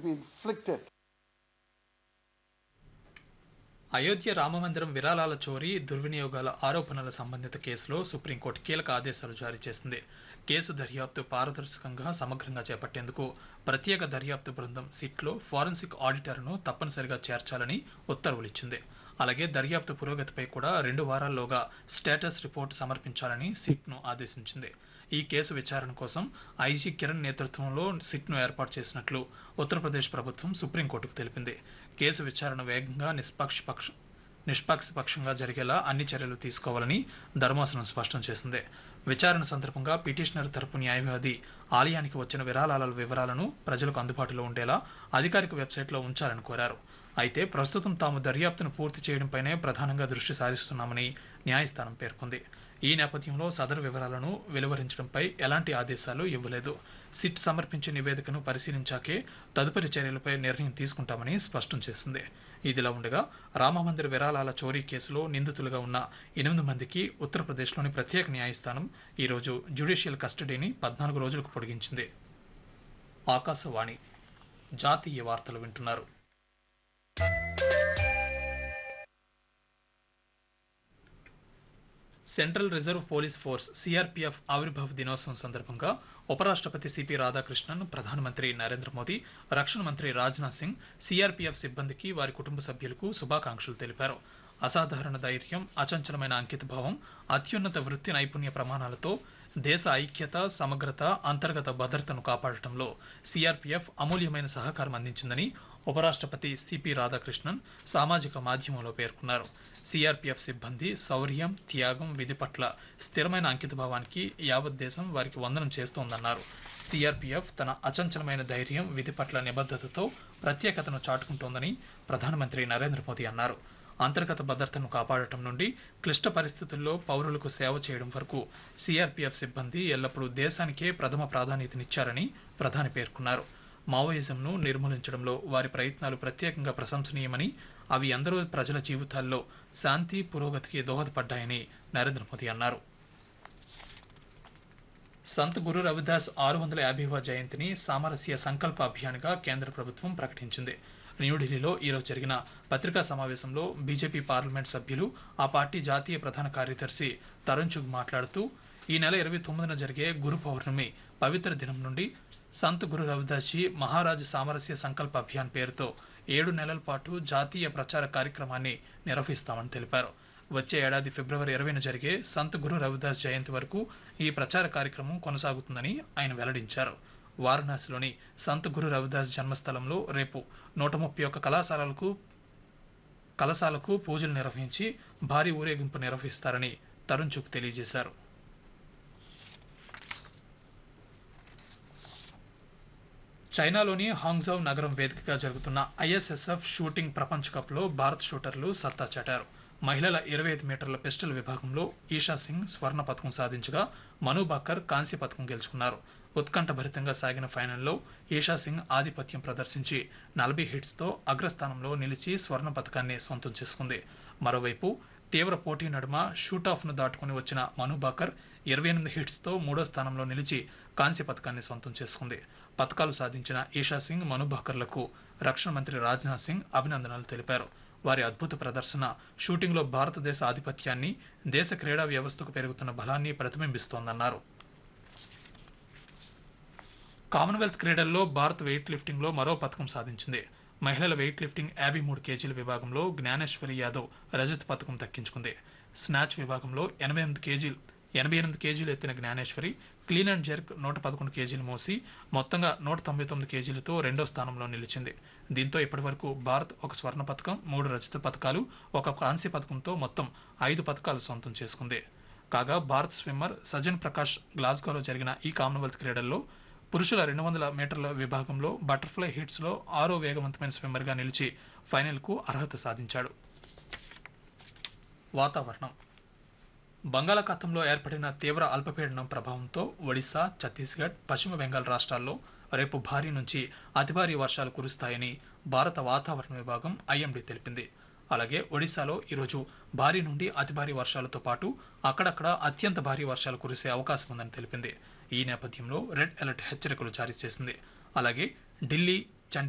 be inflicted. Ayodhya రామమందిరం విరాళాల చోరీ దుర్వినియోగాల ఆరోపణల సంబంధిత కేసులో సుప్రీంకోర్టు కీలక ఆదేశాలు జారీ చేసింది కేసు దర్యాప్తు పారదర్శకంగా సమగ్రంగా చేపట్టేందుకు ప్రత్యేక దర్యాప్తు బృందం సిట్లో ఫారెన్సిక్ ఆడిటర్ను తప్పనిసరిగా చేర్చాలని ఉత్తర్వులిచ్చింది అలాగే దర్యాప్తు పురోగతిపై కూడా రెండు వారాల్లోగా స్టేటస్ రిపోర్ట్ సమర్పించాలని సిట్ను ఆదేశించింది ఈ కేసు విచారణ కోసం ఐజీ కిరణ్ నేతృత్వంలో సిట్ను ఏర్పాటు చేసినట్లు ఉత్తరప్రదేశ్ ప్రభుత్వం సుప్రీంకోర్టుకు తెలిపింది కేసు విచారణ వేగంగా నిష్పక్షపక్ష నిష్పక్షపక్షంగా జరిగేలా అన్ని చర్యలు తీసుకోవాలని ధర్మాసనం స్పష్టం చేసింది విచారణ సందర్భంగా పిటిషనర్ తరపు న్యాయవాది ఆలయానికి వచ్చిన విరాళాల వివరాలను ప్రజలకు అందుబాటులో ఉండేలా అధికారిక వెబ్సైట్లో ఉంచాలని కోరారు అయితే ప్రస్తుతం తాము దర్యాప్తును పూర్తి చేయడంపైనే ప్రధానంగా దృష్టి సారిస్తున్నామని న్యాయస్థానం పేర్కొంది ఈ నేపథ్యంలో సదరు వివరాలను వెలువరించడంపై ఎలాంటి ఆదేశాలు ఇవ్వలేదు సిట్ సమర్పించే నివేదికను పరిశీలించాకే తదుపరి చర్యలపై నిర్ణయం తీసుకుంటామని స్పష్టం చేసింది ఇదిలా ఉండగా రామమందిర విరాళాల చోరీ కేసులో నిందితులుగా ఉన్న ఎనిమిది మందికి ఉత్తరప్రదేశ్లోని ప్రత్యేక న్యాయస్థానం ఈరోజు జ్యుడిషియల్ కస్టడీని పద్నాలుగు రోజులకు పొడిగించింది ఆకాశవాణి జాతీయ వార్తలు వింటున్నారు Central Reserve Police Force CRPF ఆవిర్భావ దినోత్సవం సందర్భంగా ఉపరాష్ట్రపతి సిపి రాధాకృష్ణన్ ప్రధానమంత్రి నరేంద్ర మోదీ రక్షణ మంత్రి రాజ్నాథ్ సింగ్ సిఆర్పీఎఫ్ సిబ్బందికి వారి కుటుంబ సభ్యులకు శుభాకాంక్షలు తెలిపారు అసాధారణ ధైర్యం అచంచలమైన అంకితభావం అత్యున్నత వృత్తి నైపుణ్య ప్రమాణాలతో దేశ ఐక్యత సమగ్రత అంతర్గత భద్రతను కాపాడటంలో సిఆర్పీఎఫ్ అమూల్యమైన సహకారం అందించిందని ఉపరాష్ట్రపతి సిపి రాధాకృష్ణన్ సామాజిక మాధ్యమంలో పేర్కొన్నారు సిఆర్పీఎఫ్ సిబ్బంది శౌర్యం త్యాగం విధి పట్ల స్థిరమైన అంకితభావానికి యావత్ దేశం వారికి వందనం చేస్తోందన్నారు సిఆర్పీఎఫ్ తన అచంచలమైన ధైర్యం విధి పట్ల నిబద్ధతతో ప్రత్యేకతను చాటుకుంటోందని ప్రధానమంత్రి నరేంద్ర మోదీ అన్నారు అంతర్గత భద్రతను కాపాడటం నుండి క్లిష్ట పరిస్థితుల్లో పౌరులకు సేవ చేయడం వరకు సిఆర్పీఎఫ్ సిబ్బంది ఎల్లప్పుడూ దేశానికే ప్రథమ ప్రాధాన్యతనిచ్చారని ప్రధాని పేర్కొన్నారు మావోయిజంను నిర్మూలించడంలో వారి ప్రయత్నాలు ప్రత్యేకంగా ప్రశంసనీయమని అవి ఎందరో ప్రజల జీవితాల్లో శాంతి పురోగతికి దోహదపడ్డాయని నరేంద్ర మోదీ అన్నారు సంత్ గురు రవిదాస్ ఆరు వందల యాభైవ జయంతిని సామరస్య సంకల్ప అభియాన్గా కేంద్ర ప్రభుత్వం ప్రకటించింది న్యూఢిల్లీలో ఈరోజు జరిగిన పత్రికా సమావేశంలో బీజేపీ పార్లమెంట్ సభ్యులు ఆ పార్టీ జాతీయ ప్రధాన కార్యదర్శి తరుణ్ చుగ్ మాట్లాడుతూ ఈ నెల ఇరవై తొమ్మిదిన జరిగే గురు పౌర్ణమి పవిత్ర దినం నుండి సంత్ గురు రవిదాస్ జీ మహారాజ్ సామరస్య సంకల్ప అభియాన్ పేరుతో ఏడు నెలల పాటు జాతీయ ప్రచార కార్యక్రమాన్ని నిర్వహిస్తామని తెలిపారు వచ్చే ఏడాది ఫిబ్రవరి ఇరవైన జరిగే సంత్ గురు రవిదాస్ జయంతి వరకు ఈ ప్రచార కార్యక్రమం కొనసాగుతుందని ఆయన వెల్లడించారు వారణాసిలోని సంత్ గురు రవిదాస్ జన్మస్థలంలో రేపు నూట ముప్పై ఒక్క కళాశాలలకు కళాశాలకు పూజలు నిర్వహించి భారీ ఊరేగింపు నిర్వహిస్తారని తరుణ్ చుక్ తెలియజేశారు చైనాలోని హాంగ్జౌ నగరం వేదికగా జరుగుతున్న ఐఎస్ఎస్ఎఫ్ షూటింగ్ ప్రపంచ కప్లో భారత్ షూటర్లు సత్తా చాటారు మహిళల ఇరవై ఐదు మీటర్ల పిస్టల్ విభాగంలో ఈషా సింగ్ స్వర్ణ పథకం సాధించగా మను బాకర్ కాంస్య పథకం గెలుచుకున్నారు ఉత్కంఠభరితంగా సాగిన ఫైనల్లో ఈషా సింగ్ ఆధిపత్యం ప్రదర్శించి నలభై హిట్స్తో అగ్రస్థానంలో నిలిచి స్వర్ణ పథకాన్ని సొంతం చేసుకుంది మరోవైపు తీవ్ర పోటీ నడుమ షూటాఫ్ను దాటుకుని వచ్చిన మను బాకర్ ఇరవై ఎనిమిది హిట్స్తో మూడో స్థానంలో నిలిచి కాంస్య పథకాన్ని సొంతం చేసుకుంది పథకాలు సాధించిన ఈషా సింగ్ మను బాకర్లకు రక్షణ మంత్రి రాజ్నాథ్ సింగ్ అభినందనలు తెలిపారు వారి అద్భుత ప్రదర్శన షూటింగ్లో భారతదేశ ఆధిపత్యాన్ని దేశ క్రీడా వ్యవస్థకు పెరుగుతున్న బలాన్ని ప్రతిబింబిస్తోందన్నారు కామన్వెల్త్ క్రీడల్లో భారత్ వెయిట్ లిఫ్టింగ్లో మరో పథకం సాధించింది మహిళల వెయిట్ లిఫ్టింగ్ యాభై మూడు కేజీల విభాగంలో జ్ఞానేశ్వరి యాదవ్ రజత్ పథకం దక్కించుకుంది స్నాచ్ విభాగంలో ఎనభై ఎనిమిది కేజీలు ఎనభై ఎనిమిది కేజీలు ఎత్తిన జ్ఞానేశ్వరి క్లీన్ అండ్ జెర్క్ నూట పదకొండు కేజీలు మోసి మొత్తంగా నూట తొంభై తొమ్మిది కేజీలతో రెండో స్థానంలో నిలిచింది దీంతో ఇప్పటివరకు భారత్ ఒక స్వర్ణ పథకం మూడు రజత పథకాలు ఒక కాంస్య పథకంతో మొత్తం ఐదు పథకాలు సొంతం చేసుకుంది కాగా భారత్ స్విమ్మర్ సజన్ ప్రకాష్ గ్లాస్గోలో జరిగిన ఈ కామన్వెల్త్ క్రీడల్లో పురుషుల రెండు వందల మీటర్ల విభాగంలో బటర్ఫ్లై హిట్స్లో ఆరో వేగవంతమైన స్విమ్మర్గా నిలిచి ఫైనల్కు అర్హత సాధించాడు వాతావరణం బంగాళాఖాతంలో ఏర్పడిన తీవ్ర అల్పపీడనం ప్రభావంతో ఒడిశా ఛత్తీస్గఢ్ పశ్చిమ బెంగాల్ రాష్ట్రాల్లో రేపు భారీ నుంచి అతి భారీ వర్షాలు కురుస్తాయని భారత వాతావరణ విభాగం ఐఎండీ తెలిపింది అలాగే ఒడిశాలో ఈరోజు భారీ నుండి అతి భారీ వర్షాలతో పాటు అక్కడక్కడ అత్యంత భారీ వర్షాలు కురిసే అవకాశం ఉందని తెలిపింది ఈ నేపథ్యంలో రెడ్ అలర్ట్ హెచ్చరికలు జారీ చేసింది అలాగే ఢిల్లీ